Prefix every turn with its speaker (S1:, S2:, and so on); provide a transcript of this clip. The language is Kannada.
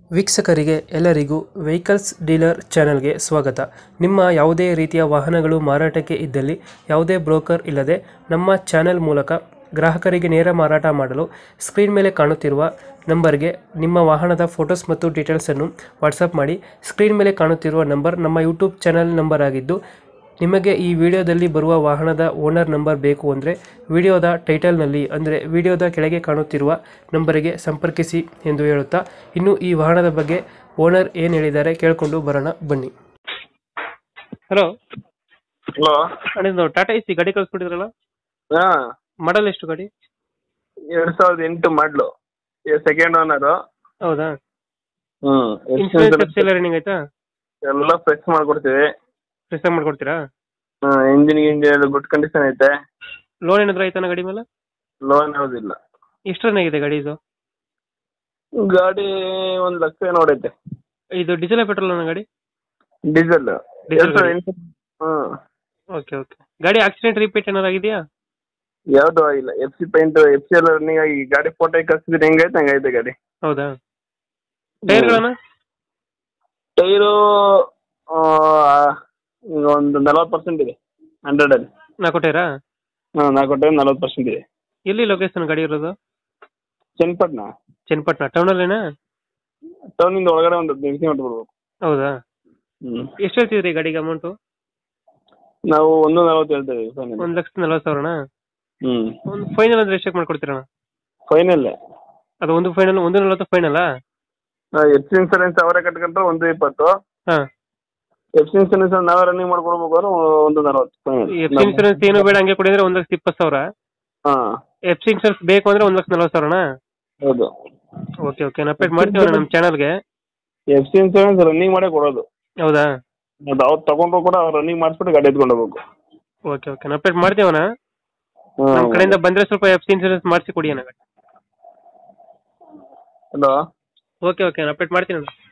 S1: ವೀಕ್ಷಕರಿಗೆ ಎಲ್ಲರಿಗೂ ವೆಹಿಕಲ್ಸ್ ಡೀಲರ್ ಚಾನೆಲ್ಗೆ ಸ್ವಾಗತ ನಿಮ್ಮ ಯಾವುದೇ ರೀತಿಯ ವಾಹನಗಳು ಮಾರಾಟಕ್ಕೆ ಇದ್ದಲ್ಲಿ ಯಾವುದೇ ಬ್ರೋಕರ್ ಇಲ್ಲದೆ ನಮ್ಮ ಚಾನೆಲ್ ಮೂಲಕ ಗ್ರಾಹಕರಿಗೆ ನೇರ ಮಾರಾಟ ಮಾಡಲು ಸ್ಕ್ರೀನ್ ಮೇಲೆ ಕಾಣುತ್ತಿರುವ ನಂಬರ್ಗೆ ನಿಮ್ಮ ವಾಹನದ ಫೋಟೋಸ್ ಮತ್ತು ಡೀಟೇಲ್ಸನ್ನು ವಾಟ್ಸಪ್ ಮಾಡಿ ಸ್ಕ್ರೀನ್ ಮೇಲೆ ಕಾಣುತ್ತಿರುವ ನಂಬರ್ ನಮ್ಮ ಯೂಟ್ಯೂಬ್ ಚಾನೆಲ್ ನಂಬರ್ ಆಗಿದ್ದು ನಿಮಗೆ ಈ ವಿಡಿಯೋದಲ್ಲಿ ಬರುವ ವಾಹನದ ಓನರ್ ನಂಬರ್ ಬೇಕು ಅಂದರೆ ವಿಡಿಯೋದ ಟೈಟಲ್ನಲ್ಲಿ ಅಂದರೆ ವಿಡಿಯೋದ ಕೆಳಗೆ ಕಾಣುತ್ತಿರುವ ನಂಬರಿಗೆ ಸಂಪರ್ಕಿಸಿ ಎಂದು ಹೇಳುತ್ತಾ ಇನ್ನು ಈ ವಾಹನದ ಬಗ್ಗೆ ಓನರ್ ಏನು ಹೇಳಿದ್ದಾರೆ ಕೇಳಿಕೊಂಡು ಬರೋಣ ಬನ್ನಿ ಹಲೋ
S2: ಹಲೋ
S1: ಅಣ್ಣ ಟಾಟಾ ಎಸಿ ಗಾಡಿ ಕಳಿಸ್ಬಿಟ್ಟಿದ್ರಲ್ಲ
S2: ಹಾ
S1: ಮಾಡಲ್ ಎಷ್ಟು ಗಾಡಿ
S2: ಎರಡ್ ಸಾವಿರದ ಎಂಟು ಮಾಡ್ಲು ಸೆಕೆಂಡ್ ಓನರು
S1: ಹೌದಾ
S2: ಹ್ಮ್
S1: ಇನ್ಸೂರೆನ್ಸ್ ಎಲ್ಲ ರನ್ನಿಂಗ್ ಆಯ್ತಾ
S2: ಎಲ್ಲ ಫ್ರೆಶ್ ಮಾಡ್ಕೊಡ್ತೀವಿ
S1: ಫ್ರೆಶ್ ಆಗಿ ಮಾಡ್ಕೊಡ್ತೀರಾ
S2: ಇಂಜಿನ್ ಗಿಂಜಿನ್ ಎಲ್ಲ ಗುಡ್ ಕಂಡೀಷನ್ ಐತೆ
S1: ಲೋನ್ ಏನಾದ್ರು ಆಯ್ತಾನ ಗಾಡಿ ಮೇಲೆ
S2: ಲೋನ್ ಯಾವುದಿಲ್ಲ
S1: ಎಷ್ಟು ರನ್ ಆಗಿದೆ ಗಾಡಿ ಇದು
S2: ಗಾಡಿ ಒಂದ್ ಲಕ್ಷ ಏನೋ ಹೊಡೈತೆ
S1: ಇದು ಡೀಸೆಲ್ ಪೆಟ್ರೋಲ್ ಗಾಡಿ
S2: ಡೀಸೆಲ್
S1: Diesel
S2: ಎರಡ್ ಸಾವಿರದ
S1: ಗಾಡಿ.
S2: ಎಂಟು ಹ್ಮ್
S1: ಓಕೆ ಓಕೆ ಗಾಡಿ ಆಕ್ಸಿಡೆಂಟ್ ರಿಪೀಟ್ ಏನಾರು ಆಗಿದೆಯಾ
S2: ಯಾವ್ದು ಆಗಿಲ್ಲ F C paint F C ಎಲ್ಲ ರನ್ನಿಂಗ್ ಆಗಿ ಗಾಡಿ ಫೋಟೋ ಕಳ್ಸಿದ್ರೆ ಹೆಂಗೈತೆ ಹಂಗೈತೆ ಗಾಡಿ
S1: ಹೌದಾ ಟೈರ್ಗಳನ್ನ
S2: ಟೈರು ಈಗ ಒಂದು ನಲವತ್ತು ಪರ್ಸೆಂಟ್ ಇದೆ ಹಂಡ್ರೆಡ್ ಅಲ್ಲಿ
S1: ನಾಲ್ಕು ಟೈರಾ
S2: ಹಾ ನಾಲ್ಕು ಟೈರ್ ನಲವತ್ತು ಪರ್ಸೆಂಟ್ ಇದೆ
S1: ಎಲ್ಲಿ ಲೊಕೇಶನ್ ಗಾಡಿ ಇರೋದು
S2: ಚನ್ನಪಟ್ಟಣ
S1: ಚನ್ನಪಟ್ಟಣ ಟೌನಲ್ಲೇನಾ
S2: ಟೌನಿಂದ ಒಳಗಡೆ ಒಂದು ಹದಿನೈದು ಕಿಲೋಮೀಟರ್ ಬರ್ಬೇಕು
S1: ಹೌದಾ
S2: ಹ್ಮ್
S1: ಎಷ್ಟು ಹೇಳ್ತಿದ್ರಿ ಗಾಡಿಗೆ ಅಮೌಂಟು
S2: ನಾವು ಒಂದು ನಲವತ್ತು ಹೇಳ್ತಾ ಇದೀವಿ ಫೈನಲ್
S1: ಒಂದು ಲಕ್ಷದ ನಲ್ವತ್ತು ಸಾವಿರನಾ
S2: ಹ್ಮ್
S1: ಒಂದು ಫೈನಲ್ ಅಂದ್ರೆ ಎಷ್ಟಕ್ಕೆ ಮಾಡ್ಕೊಡ್ತೀರಣ್ಣ
S2: ಫೈನಲ್
S1: ಅದು ಒಂದು ಫೈನಲ್ ಒಂದು ನಲ್ವತ್ತು ಫೈನಲಾ
S2: ಎಫ್ ಸಿ ಇನ್ಸೂರೆನ್ಸ್ ಅವರೇ ಕಟ್ಕೊಂಡ್ರೆ ಒಂದು ಇಪ್ಪತ್ತು
S1: ಹಾಂ
S2: ಎಫ್ ಸಿ ಇನ್ಸೂರೆನ್ಸ್ ನಾವೇ ರನ್ನಿಂಗ್ ಮಾಡ್ಕೊಡ್ಬೇಕು ಅಂದ್ರೆ ಒಂದು ನಲವತ್ತು ಫೈನಲ್
S1: ಎಫ್ ಸಿ ಇನ್ಸೂರೆನ್ಸ್ ಏನು ಬೇಡ ಹಂಗೆ ಕೊಡಿ ಅಂದ್ರೆ ಒಂದು ಲಕ್ಷದ ಇಪ್ಪತ್ತು ಸಾವಿರ
S2: ಹಾ
S1: ಎಫ್ ಸಿ ಇನ್ಸೂರೆನ್ಸ್ ಬೇಕು ಅಂದ್ರೆ ಒಂದು ಲಕ್ಷದ ನಲ್ವತ್ತು ಸಾವಿರನಾ
S2: ಹೌದು
S1: ಓಕೆ ಓಕೆ ನಾನು ಅಪ್ಡೇಟ್ ಮಾಡ್ತೀವಿ ನಮ್ಮ ಚಾನಲ್ಗೆ
S2: ಎಫ್ ಸಿ ಇನ್ಸೂರೆನ್ಸ್ ರನ್ನಿಂಗ್ ಮಾಡೇ ಕೊಡೋದು
S1: ಹೌದಾ
S2: ಅದು ಅವ್ರು ತಗೊಂಡ್ರು ಕೂಡ ಅವ್ರು ರನ್ನಿಂಗ್ ಮಾಡಿಸ್ಬಿಟ್ಟು ಗಾಡಿ ಎತ್ಕೊಂಡು ಹೋಗ್ಬೇಕು
S1: ಓಕೆ ಓಕೆ ನಾನು ಅಪ್ಡೇಟ್ ಮಾಡ್ತೀವಣ್ಣ ನಮ್ಮ ಕಡೆಯಿಂದ ಬಂದರೆ ಸ್ವಲ್ಪ ಎಫ್ ಸಿ ಇನ್ಸೂರೆನ್ಸ್ ಮಾಡಿಸಿ ಕೊಡಿ ಅಣ್ಣ
S2: ಹಲೋ
S1: ಓಕೆ ಓಕೆ ನಾನು ಅಪ್ಡೇಟ್ ಮಾಡ್ತೀನಿ ಅಣ್ಣ